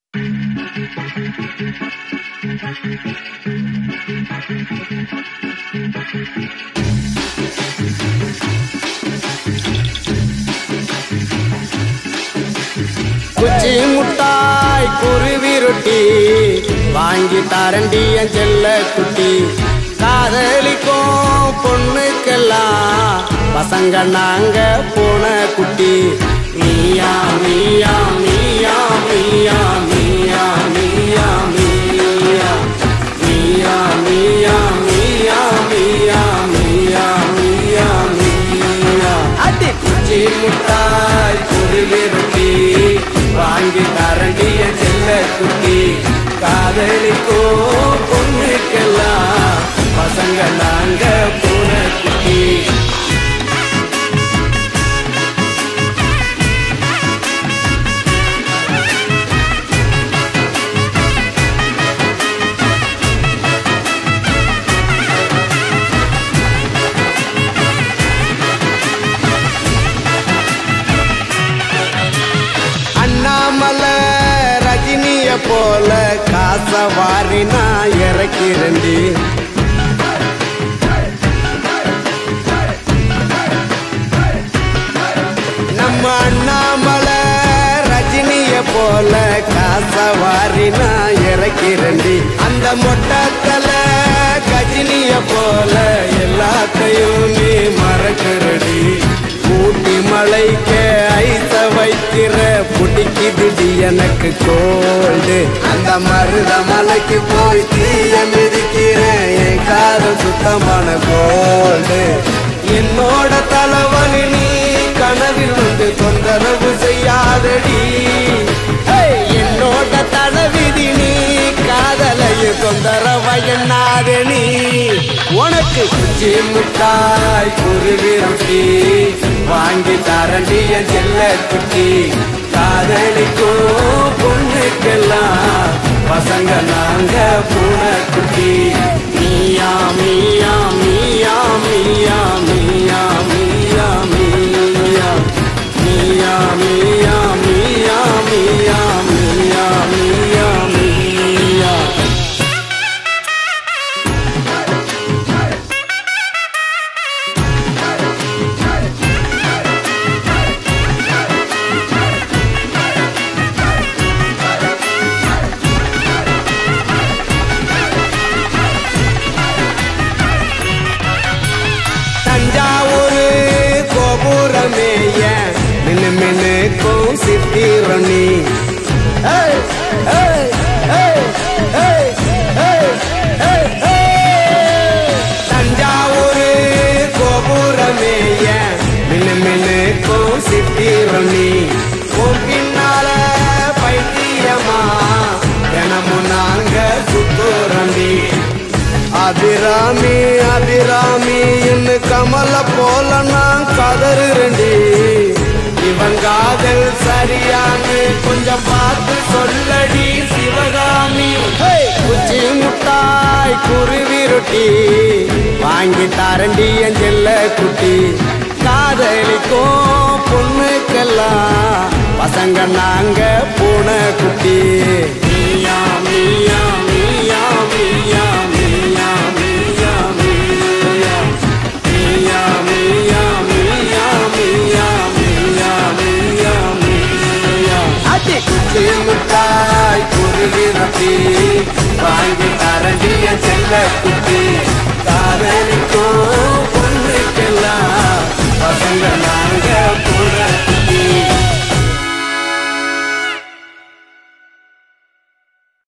குச்சி முட்டாய் குருவி ரொட்டி வாங்கி தரண்டி என் செல்ல குட்டி காதலிக்கும் பொண்ணுக்கெல்லாம் பசங்க நாங்க போன குட்டி நீயா நீயா நீயா நீயா நீயா நீயா நீயா நீயா நீயா நீயா நீயா நீயா நீயா நீயா அடி குச்சி முட்டாய் குருவி ரொட்டி வாங்கி தரண்டிய செல்ல குட்டி காதலிக்கோ பொண்ணுக்கெல்லாம் பசங்க நாங்க போன குட்டி அண்ணாமலை ரஜினிய போல காச வாரி நான் இறக்கிறண்டி நம்ம அண்ணாமலை ரஜினிய போல காச வாரி நான் இறக்கிறண்டி அந்த மொட்டத்தல கஜினிய போல எல்லாத்தையும் நீ மறக்கிறடி ஊட்டி மலைக்கு ஐச வைக்கிற பிடிக்குதுடி எனக்கு கோல்டு அந்த மருத மலைக்கு போய் தீய மிதிக்கிறேன் என் காதல் சுத்தமான கோல்டு என்னோட தலைவலி நீ கனவில் வந்து தொந்தரவு செய்யாதடி ஹேய், என்னோட தலைவிதி நீ காதலையும் தொந்தரவு எண்ணாத நீ உனக்கு குச்சி முட்டாய் குருவி ரொட்டி வாங்கி தரண்டிய செல்ல குட்டி காதலிக்கும் பொண்ணுக்கெல்லாம் பசங்க நாங்க பூனை குட்டி மீயா மீயா மீயா மீயா மீயா மீயா மீயா மீயா மீயா மீயா மீயா மீயா மீயா மீயா தஞ்சாவூர் கோபுரமேய மின்னு மின்னுக்கும் சித்திரணி ஏய், ஏய், ஏய், ஏய், ஏய், ஏய், ஏய். தஞ்சாவூர் கோபுரமேய மின்னு மின்னுக்கும் சித்திரணி உன் பின்னால பைத்தியமா தினமும் நாங்க சுத்துறண்டி அபிராமி அபிராமி என்று கமல போல நான் கதறுறண்டி இவன் காதல் சரியான்னு கொஞ்சம் பார்த்து சொல்லடி சிவகாமி ஹேய், குச்சி முட்டாய் குருவி ரொட்டி வாங்கி தரண்டி என் செல்ல குட்டி காதலிக்கும் பொண்ணுக்கெல்லாம் பசங்க நாங்க பூனை குட்டி மீயா மீயா மீயா மீயா மீயா மீயா மீயா மீயா மீயா மீயா மீயா மீயா மீயா மீயா அடி குச்சி முட்டாய் குருவி ரொட்டி வாங்கி தரண்டிய செல்ல குட்டி காதலி